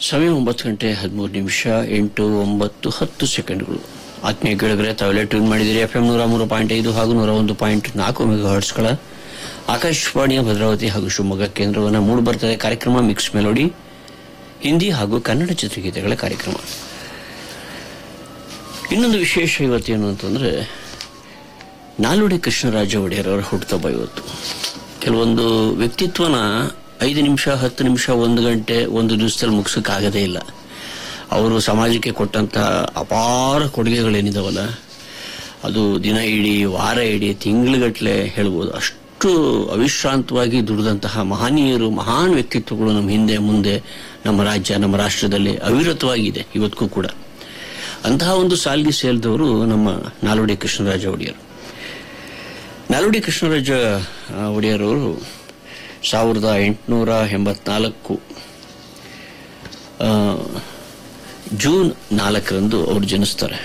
ಸಮಯ ಒಂಬತ್ತು ಗಂಟೆ ಹದಿಮೂರು ನಿಮಿಷ ಎಂಟು ಒಂಬತ್ತು ಹತ್ತು ಸೆಕೆಂಡ್ಗಳು ಆತ್ಮೀಯ ಕೇಳಿದ್ರೆ ತಾವೆಲ್ಲ ಟ್ಯೂನ್ ಮಾಡಿದಿರಿ ಎಫ್ ಎಂ ನೂರ ಮೂರು ಪಾಯಿಂಟ್ ಐದು ಹಾಗೂ ನೂರ ಒಂದು ಪಾಯಿಂಟ್ ನಾಲ್ಕು ಮೆಗಾ ಹರ್ಟ್ಸ್ಗಳ ಆಕಾಶವಾಣಿಯ ಭದ್ರಾವತಿ ಹಾಗೂ ಶಿವಮೊಗ್ಗ ಕೇಂದ್ರವನ್ನು ಮೂಡಿ ಬರ್ತದೆ ಕಾರ್ಯಕ್ರಮ ಮಿಕ್ಸ್ ಮೆಲೋಡಿ ಹಿಂದಿ ಹಾಗೂ ಕನ್ನಡ ಚಿತ್ರಗೀತೆಗಳ ಕಾರ್ಯಕ್ರಮ ಇನ್ನೊಂದು ವಿಶೇಷ ಇವತ್ತೇನು ಅಂತಂದ್ರೆ ನಾಲ್ವಡಿ ಕೃಷ್ಣರಾಜ ಒಡೆಯರ್ ಅವರ ಹುಟ್ಟುಹಬ್ಬ ಇವತ್ತು ಕೆಲವೊಂದು ವ್ಯಕ್ತಿತ್ವನ ಐದು ನಿಮಿಷ ಹತ್ತು ನಿಮಿಷ ಒಂದು ಗಂಟೆ ಒಂದು ದಿವಸದಲ್ಲಿ ಮುಗಿಸೋಕ್ಕಾಗದೇ ಇಲ್ಲ ಅವರು ಸಮಾಜಕ್ಕೆ ಕೊಟ್ಟಂತಹ ಅಪಾರ ಕೊಡುಗೆಗಳೇನಿದಾವಲ್ಲ ಅದು ದಿನ ಇಡೀ ವಾರ ಇಡೀ ತಿಂಗಳುಗಟ್ಟಲೆ ಹೇಳ್ಬೋದು ಅಷ್ಟು ಅವಿಶ್ರಾಂತವಾಗಿ ದುಡಿದಂತಹ ಮಹನೀಯರು ಮಹಾನ್ ವ್ಯಕ್ತಿತ್ವಗಳು ನಮ್ಮ ಹಿಂದೆ ಮುಂದೆ ನಮ್ಮ ರಾಜ್ಯ ನಮ್ಮ ರಾಷ್ಟ್ರದಲ್ಲಿ ಅವಿರತವಾಗಿದೆ ಇವತ್ತಿಗೂ ಕೂಡ ಅಂತಹ ಒಂದು ಸಾಲಿಗೆ ಸೇರಿದವರು ನಮ್ಮ ನಾಲ್ವಡಿ ಕೃಷ್ಣರಾಜ ಒಡೆಯರು ನಾಲ್ವಡಿ ಕೃಷ್ಣರಾಜ ಆ, ಒಡೆಯರವರು ಸಾವಿರದ ಎಂಟುನೂರ ಎಂಬತ್ನಾಲ್ಕು ಆ, ಜೂನ್ ನಾಲ್ಕರಂದು ಅವರು ಜನಿಸ್ತಾರೆ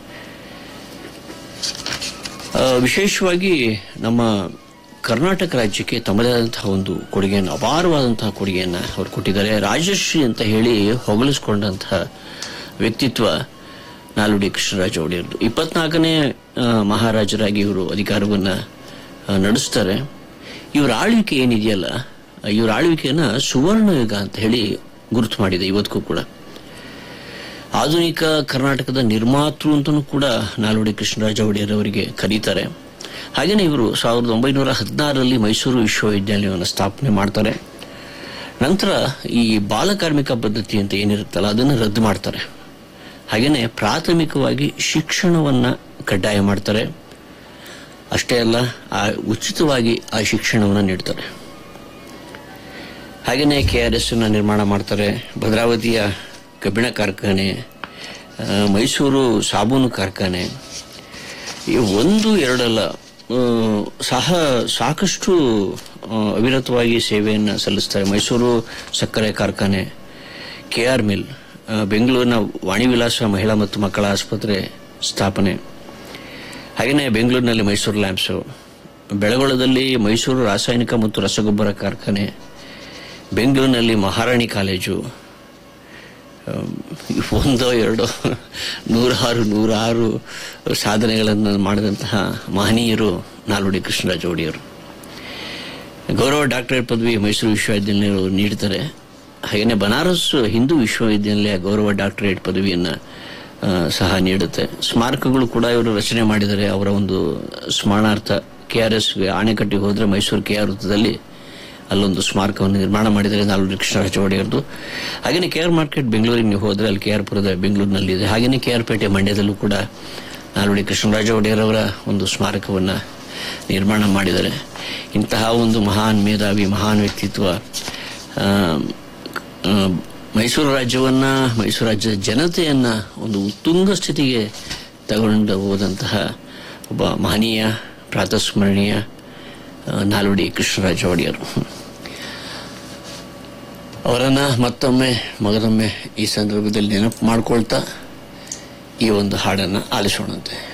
ಆ, ವಿಶೇಷವಾಗಿ ನಮ್ಮ ಕರ್ನಾಟಕ ರಾಜ್ಯಕ್ಕೆ ತಮ್ಮದೇ ಆದಂತಹ ಒಂದು ಕೊಡುಗೆಯನ್ನು ಅಪಾರವಾದಂತಹ ಕೊಡುಗೆಯನ್ನು ಅವರು ಕೊಟ್ಟಿದ್ದಾರೆ ರಾಜಶ್ರೀ ಅಂತ ಹೇಳಿ ಹೊಗಳಿಸ್ಕೊಂಡಂತಹ ವ್ಯಕ್ತಿತ್ವ ನಾಲ್ವಡಿ ಕೃಷ್ಣರಾಜ ಒಡೆಯರ್ದು ಇಪ್ಪತ್ನಾಲ್ಕನೇ ಆ, ಮಹಾರಾಜರಾಗಿ ಇವರು ಅಧಿಕಾರವನ್ನ ಆ, ನಡೆಸ್ತಾರೆ ಇವರ ಆಳ್ವಿಕೆ ಏನಿದೆಯಲ್ಲ ಇವರ ಆಳ್ವಿಕೆಯನ್ನ ಸುವರ್ಣ ಯುಗ ಅಂತ ಹೇಳಿ ಗುರುತು ಮಾಡಿದೆ ಇವತ್ತಿಗೂ ಕೂಡ ಆಧುನಿಕ ಕರ್ನಾಟಕದ ನಿರ್ಮಾತೃ ಅಂತಲೂ ಕೂಡ ನಾಲ್ವಡಿ ಕೃಷ್ಣರಾಜ ಒಡೆಯರ್ ಅವರಿಗೆ ಕರೀತಾರೆ ಹಾಗೆಯೇ ಇವರು ಸಾವಿರದ ಒಂಬೈನೂರ ಹದಿನಾರರಲ್ಲಿ ಮೈಸೂರು ವಿಶ್ವವಿದ್ಯಾಲಯವನ್ನು ಸ್ಥಾಪನೆ ಮಾಡ್ತಾರೆ ನಂತರ ಈ ಬಾಲಕಾರ್ಮಿಕ ಪದ್ಧತಿ ಅಂತ ಏನಿರುತ್ತಲ್ಲ ಅದನ್ನು ರದ್ದು ಮಾಡ್ತಾರೆ ಹಾಗೆಯೇ ಪ್ರಾಥಮಿಕವಾಗಿ ಶಿಕ್ಷಣವನ್ನ ಕಡ್ಡಾಯ ಮಾಡ್ತಾರೆ ಅಷ್ಟೇ ಅಲ್ಲ ಆ ಉಚಿತವಾಗಿ ಆ ಶಿಕ್ಷಣವನ್ನು ನೀಡ್ತಾರೆ ಹಾಗೆಯೇ ಕೆ ಆರ್ ಎಸ್ ನಿರ್ಮಾಣ ಮಾಡ್ತಾರೆ ಭದ್ರಾವತಿಯ ಕಬ್ಬಿಣ ಕಾರ್ಖಾನೆ ಆ, ಮೈಸೂರು ಸಾಬೂನು ಕಾರ್ಖಾನೆ ಈ ಒಂದು ಎರಡಲ್ಲ ಆ, ಸಹ ಸಾಕಷ್ಟು ಆ, ಅವಿರತವಾಗಿ ಸೇವೆಯನ್ನು ಸಲ್ಲಿಸ್ತಾರೆ ಮೈಸೂರು ಸಕ್ಕರೆ ಕಾರ್ಖಾನೆ ಕೆ ಆರ್ ಮಿಲ್ ಆ, ಬೆಂಗಳೂರಿನ ವಾಣಿವಿಲಾಸ ಮಹಿಳಾ ಮತ್ತು ಮಕ್ಕಳ ಆಸ್ಪತ್ರೆ ಸ್ಥಾಪನೆ ಹಾಗೆಯೇ ಬೆಂಗಳೂರಿನಲ್ಲಿ ಮೈಸೂರು ಲ್ಯಾಂಪ್ಸು ಬೆಳಗೊಳದಲ್ಲಿ ಮೈಸೂರು ರಾಸಾಯನಿಕ ಮತ್ತು ರಸಗೊಬ್ಬರ ಕಾರ್ಖಾನೆ ಬೆಂಗಳೂರಿನಲ್ಲಿ ಮಹಾರಾಣಿ ಕಾಲೇಜು ಅಮ್, ಒಂದೋ ಎರಡೋ ನೂರಾರು ನೂರಾರು ಸಾಧನೆಗಳನ್ನು ಮಾಡಿದಂತಹ ಮಹನೀಯರು ನಾಲ್ವಡಿ ಕೃಷ್ಣರಾಜ ಒಡೆಯರು ಗೌರವ ಡಾಕ್ಟರೇಟ್ ಪದವಿ ಮೈಸೂರು ವಿಶ್ವವಿದ್ಯಾನಿಲಯ ನೀಡ್ತಾರೆ ಹಾಗೆಯೇ ಬನಾರಸ್ ಹಿಂದೂ ವಿಶ್ವವಿದ್ಯಾನಿಲಯ ಗೌರವ ಡಾಕ್ಟರೇಟ್ ಪದವಿಯನ್ನ ಆ, ಸಹ ನೀಡುತ್ತೆ ಸ್ಮಾರಕಗಳು ಕೂಡ ಇವರು ರಚನೆ ಮಾಡಿದ್ದಾರೆ ಅವರ ಒಂದು ಸ್ಮರಣಾರ್ಥ ಕೆ ಆರ್ ಎಸ್ ಆಣೆಕಟ್ಟಿಗೆ ಹೋದ್ರೆ ಮೈಸೂರು ಕೆ ಆರ್ ವೃತ್ತದಲ್ಲಿ ಅಲ್ಲೊಂದು ಸ್ಮಾರಕವನ್ನು ನಿರ್ಮಾಣ ಮಾಡಿದರೆ ನಾಲ್ವರು ಕೃಷ್ಣರಾಜ ಒಡೆಯರ್ದು ಹಾಗೆಯೇ ಕೆ ಆರ್ ಮಾರ್ಕೆಟ್ ಬೆಂಗಳೂರಿಗೆ ನೀವು ಹೋದ್ರೆ ಅಲ್ಲಿ ಕೆ ಆರ್ ಪುರದ ಬೆಂಗಳೂರಿನಲ್ಲಿದೆ ಹಾಗೆಯೇ ಕೆ ಆರ್ ಪೇಟೆ ಮಂಡ್ಯದಲ್ಲೂ ಕೂಡ ನಾಲ್ವಡಿ ಕೃಷ್ಣರಾಜ ಒಡೆಯರವರ ಒಂದು ಸ್ಮಾರಕವನ್ನು ನಿರ್ಮಾಣ ಮಾಡಿದ್ದಾರೆ ಇಂತಹ ಒಂದು ಮಹಾನ್ ಮೇಧಾವಿ ಮಹಾನ್ ವ್ಯಕ್ತಿತ್ವ ಆ, ಆ, ಮೈಸೂರು ರಾಜ್ಯವನ್ನ ಮೈಸೂರು ರಾಜ್ಯದ ಜನತೆಯನ್ನ ಒಂದು ಉತ್ತುಂಗ ಸ್ಥಿತಿಗೆ ತಗೊಂಡು ಹೋದಂತಹ ಒಬ್ಬ ಮಹನೀಯ ಪ್ರಾತಸ್ಮರಣೀಯ ಆ, ನಾಲ್ವಡಿ ಕೃಷ್ಣರಾಜ ಒಡೆಯರು ಅವರನ್ನ ಮತ್ತೊಮ್ಮೆ ಮಗದೊಮ್ಮೆ ಈ ಸಂದರ್ಭದಲ್ಲಿ ನೆನಪು ಮಾಡ್ಕೊಳ್ತಾ ಈ ಒಂದು ಹಾಡನ್ನು ಆಲಿಸೋಣಂತೆ